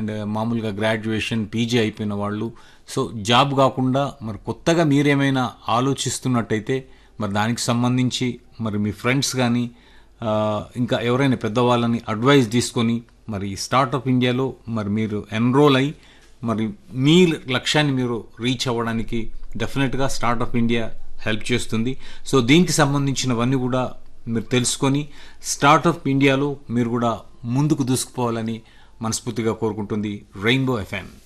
and మామూలుగా graduation PG అయిపోయిన వాళ్ళు సో జాబ్ కాకుండా మరి కొత్తగా మీరేమైనా ఆలోచిస్తున్నట్టయితే మరి దానికి సంబంధించి మరి మీ ఫ్రెండ్స్ కానీ ఆ, ఇంకా ఎవరైనా పెద్దవాళ్ళని అడ్వైస్ తీసుకొని మరి స్టార్టప్ ఇండియాలో మరి మీరు ఎన్రోల్ అయ్యి మరి మీ లక్ష్యాన్ని మీరు రీచ్ అవ్వడానికి డెఫినెట్గా స్టార్టప్ ఇండియా హెల్ప్ చేస్తుంది సో దీనికి సంబంధించినవన్నీ కూడా మీరు తెలుసుకొని స్టార్టప్ ఇండియాలో మీరు కూడా ముందుకు దూసుకుపోవాలని మనస్ఫూర్తిగా కోరుకుంటుంది రెయిన్బో ఎఫ్ఎం